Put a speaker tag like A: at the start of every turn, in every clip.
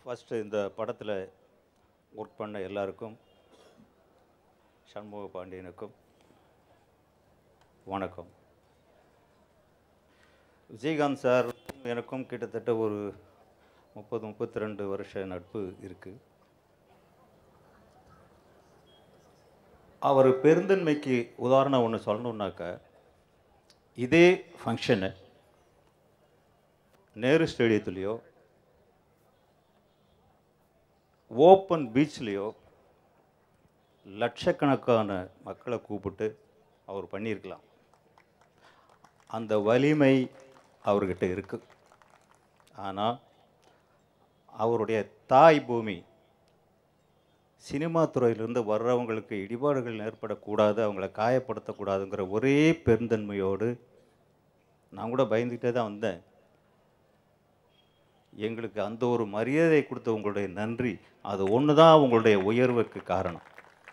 A: first இந்த படத்தில் work பண்ண எல்லாருக்கும் சண்முக பாண்டியனுக்கும் வணக்கம் விஜயகாந்த் சார் எனக்கும் கிட்டத்தட்ட ஒரு முப்பது முப்பத்தி ரெண்டு வருஷ நட்பு இருக்குது அவர் பெருந்தன்மைக்கு உதாரணம் ஒன்று சொல்லணுன்னாக்கா இதே ஃபங்க்ஷனை நேரு ஸ்டேடியத்துலேயோ ஓப்பன் பீச்லேயோ லட்சக்கணக்கான மக்களை கூப்பிட்டு அவர் பண்ணியிருக்கலாம் அந்த வலிமை அவர்கிட்ட இருக்கு ஆனால் அவருடைய தாய் பூமி சினிமா துறையிலிருந்து வர்றவங்களுக்கு இடிபாடுகள் ஏற்படக்கூடாது அவங்கள காயப்படுத்தக்கூடாதுங்கிற ஒரே பெருந்தன்மையோடு நான் கூட பயந்துக்கிட்டே தான் வந்தேன் எங்களுக்கு அந்த ஒரு மரியாதை கொடுத்த உங்களுடைய நன்றி அது ஒன்று தான் உங்களுடைய உயர்வுக்கு காரணம்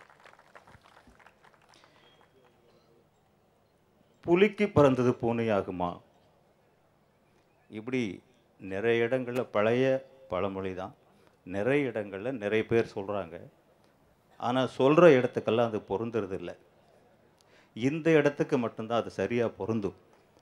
A: புலிக்கு பிறந்தது பூனை ஆகுமா இப்படி நிறைய இடங்களில் பழைய பழமொழி தான் நிறைய இடங்களில் நிறைய பேர் சொல்கிறாங்க ஆனால் சொல்கிற இடத்துக்கெல்லாம் அது பொருந்துறது இல்லை இந்த இடத்துக்கு மட்டும்தான் அது சரியாக பொருந்தும்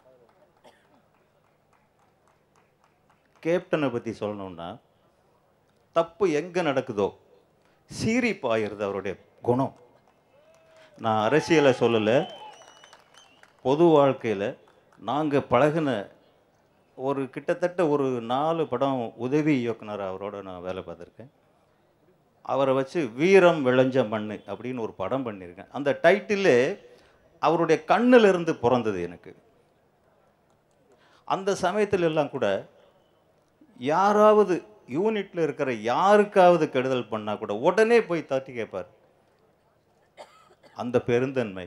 A: கேப்டனை பற்றி சொல்லணும்னா தப்பு எங்கே நடக்குதோ சீறி பாயிறது அவருடைய குணம் நான் அரசியலை சொல்லலை பொது வாழ்க்கையில் நாங்கள் பழகின ஒரு கிட்டத்தட்ட ஒரு நாலு படம் உதவி இயக்குனர் அவரோட நான் வேலை பார்த்துருக்கேன் அவரை வச்சு வீரம் விளைஞ்ச மண் அப்படின்னு ஒரு படம் பண்ணியிருக்கேன் அந்த டைட்டிலே அவருடைய கண்ணுல இருந்து பிறந்தது எனக்கு அந்த சமயத்துல எல்லாம் கூட யாராவது யூனிட்டில் இருக்கிற யாருக்காவது கெடுதல் பண்ணால் கூட உடனே போய் தட்டி கேட்பார் அந்த பெருந்தன்மை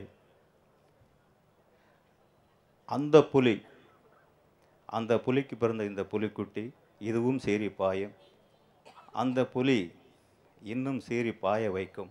A: அந்த புலி அந்த புலிக்கு பிறந்த இந்த புலிக்குட்டி இதுவும் சீறி பாயும் அந்த புலி இன்னும் சீறி பாய வைக்கும்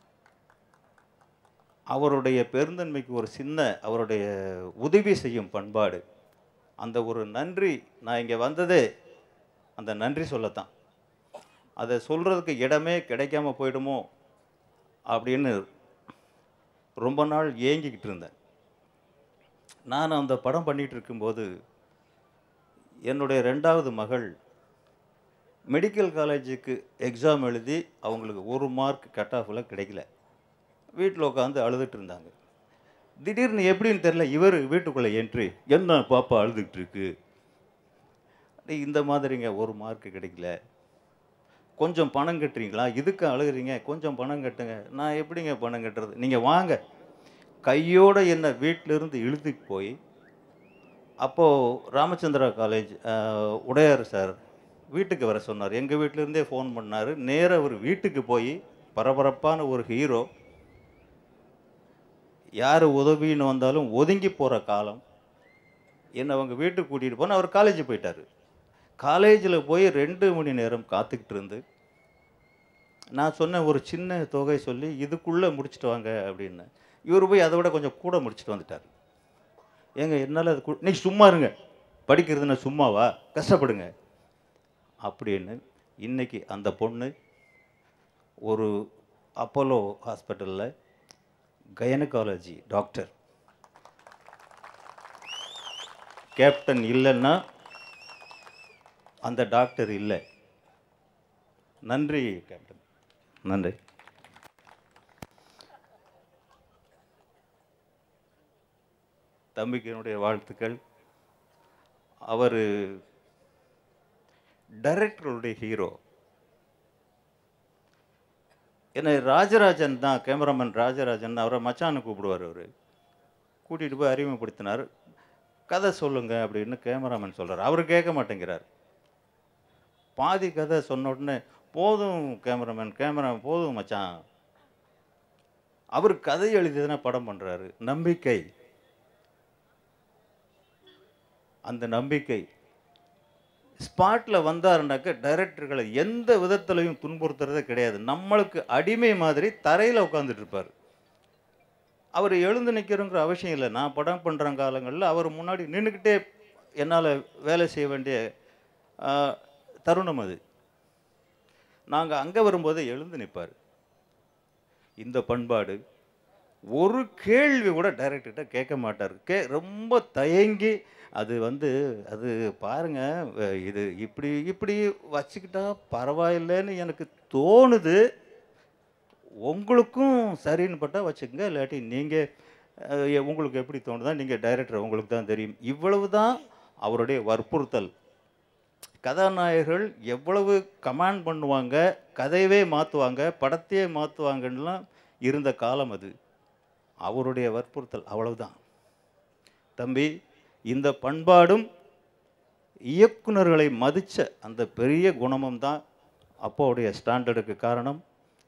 A: அவருடைய பெருந்தன்மைக்கு ஒரு சின்ன அவருடைய உதவி செய்யும் பண்பாடு அந்த ஒரு நன்றி நான் இங்கே வந்ததே அந்த நன்றி சொல்லத்தான் அதை சொல்கிறதுக்கு இடமே கிடைக்காம போயிடுமோ அப்படின்னு ரொம்ப நாள் ஏங்கிக்கிட்டு இருந்தேன் நான் அந்த படம் பண்ணிகிட்டு இருக்கும்போது என்னுடைய ரெண்டாவது மகள் மெடிக்கல் காலேஜுக்கு எக்ஸாம் எழுதி அவங்களுக்கு ஒரு மார்க் கட் ஆஃபில் கிடைக்கல வீட்டில் உட்காந்து அழுதுட்டு இருந்தாங்க திடீர்னு எப்படின்னு தெரில இவர் வீட்டுக்குள்ளே என்ட்ரி என்ன பாப்பா அழுதுகிட்டு இருக்கு டேய், இந்த மாதிரிங்க ஒரு மார்க் கிடைக்கல கொஞ்சம் பணம் கட்டுறீங்களா இதுக்கு அழுகுறீங்க கொஞ்சம் பணம் கட்டுங்க நான் எப்படிங்க பணம் கட்டுறது நீங்கள் வாங்க கையோட என்னை வீட்டிலிருந்து இழுத்துட்டு போய் அப்போது ராமச்சந்திரா காலேஜ் அஹ், உடையார் சார் வீட்டுக்கு வர சொன்னார் எங்கள் வீட்டிலேருந்தே ஃபோன் பண்ணார் நேராக அவர் வீட்டுக்கு போய் பரபரப்பான ஒரு ஹீரோ யார் உதவின்னு வந்தாலும் ஒதுங்கி போகிற காலம் என்னை அவங்க வீட்டுக்கு கூட்டிகிட்டு போனால் அவர் காலேஜ் போயிட்டார் காலேஜில் போய் ரெண்டு மணி நேரம் காத்துக்கிட்டு இருந்து நான் சொன்ன ஒரு சின்ன தொகை சொல்லி இதுக்குள்ளே முடிச்சுட்டு வாங்க அப்படின்னு இவர் போய் அதை விட கொஞ்சம் கூட முடிச்சுட்டு வந்துட்டார் ஏங்க என்னால் அது கு- நீ சும்மா இருங்க படிக்கிறதுனா சும்மாவா கஷ்டப்படுங்க அப்படின்னு இன்னைக்கு அந்த பொண்ணு ஒரு அப்போலோ ஹாஸ்பிட்டலில் கைனகாலஜி டாக்டர் கேப்டன் இல்லைன்னா அந்த டாக்டர் இல்லை நன்றி கேப்டன் நன்றி தம்பிக்கு என்னுடைய வாழ்த்துக்கள் அவர் டைரக்டருடைய ஹீரோ என்னை ராஜராஜன் தான் கேமராமேன் ராஜராஜன் அவரை மச்சான்னு கூப்பிடுவார் அவர் கூட்டிகிட்டு போய் அறிமுகப்படுத்தினார் கதை சொல்லுங்க அப்படின்னு கேமராமேன் சொல்கிறார் அவர் கேட்க மாட்டேங்கிறார் பாதி கதை சொன்ன உடனே போதும் கேமராமேன் கேமரா போதும் மச்சான் அவர் கதை எழுதியதுனா படம் பண்ணுறாரு நம்பிக்கை அந்த நம்பிக்கை ஸ்பாட்டில் வந்தாருனாக்க டைரக்டர்களை எந்த விதத்துலையும் துன்புறுத்துறதே கிடையாது நம்மளுக்கு அடிமை மாதிரி தரையில் உட்காந்துட்டு இருப்பார் அவர் எழுந்து நிற்கிறோங்கிற அவசியம் இல்லை நான் படம் பண்ணுற காலங்களில் அவர் முன்னாடி நின்றுக்கிட்டே என்னால் வேலை செய்ய வேண்டிய ஆ, தருணம் அது நாங்கள் அங்கே வரும்போது எழுந்து நிற்பார் இந்த பண்பாடு ஒரு கேள்வி கூட டைரக்டர்கிட்ட கேட்க மாட்டார் கே ரொம்ப தயங்கி அது வந்து அது பாருங்க அஹ் இது இப்படி இப்படி வச்சுக்கிட்டா பரவாயில்லைன்னு எனக்கு தோணுது உங்களுக்கும் சரின்னு பட்டா வச்சுக்கோங்க இல்லாட்டி நீங்கள் உங்களுக்கு எப்படி தோணுதா நீங்கள் டைரக்டர் உங்களுக்கு தான் தெரியும் இவ்வளவு தான் அவருடைய வற்புறுத்தல் கதாநாயகர்கள் எவ்வளவு கமாண்ட் பண்ணுவாங்க கதையவே மாற்றுவாங்க படத்தையே மாற்றுவாங்கன்னெலாம் இருந்த காலம் அது அவருடைய வற்புறுத்தல் அவ்வளவுதான் தம்பி இந்த பண்பாடும் இயக்குனர்களை மதித்த அந்த பெரிய குணமும் தான் அப்பாவுடைய ஸ்டாண்டர்டுக்கு காரணம்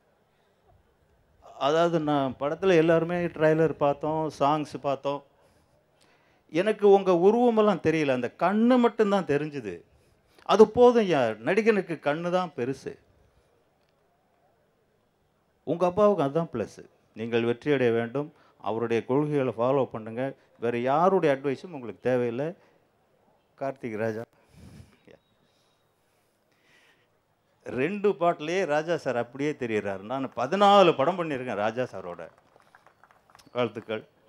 A: அதாவது நான் படத்தில் எல்லாருமே ட்ரைலர் பார்த்தோம் சாங்ஸ் பார்த்தோம் எனக்கு உங்கள் உருவமெல்லாம் தெரியல அந்த கண்ணு மட்டும்தான் தெரிஞ்சுது அது போதும் யார் நடிகனுக்கு கண்ணு தான் பெருசு உங்கள் அப்பாவுக்கு அதுதான் ப்ளஸ்ஸு நீங்கள் வெற்றியடைய வேண்டும் அவருடைய கொள்கைகளை ஃபாலோ பண்ணுங்க வேறு யாருடைய அட்வைஸும் உங்களுக்கு தேவையில்லை கார்த்திக் ராஜா ரெண்டு பாட்டிலேயே ராஜா சார் அப்படியே தெரியுறாரு நான் பதினாலு படம் பண்ணியிருக்கேன் ராஜா சாரோட வாழ்த்துக்கள்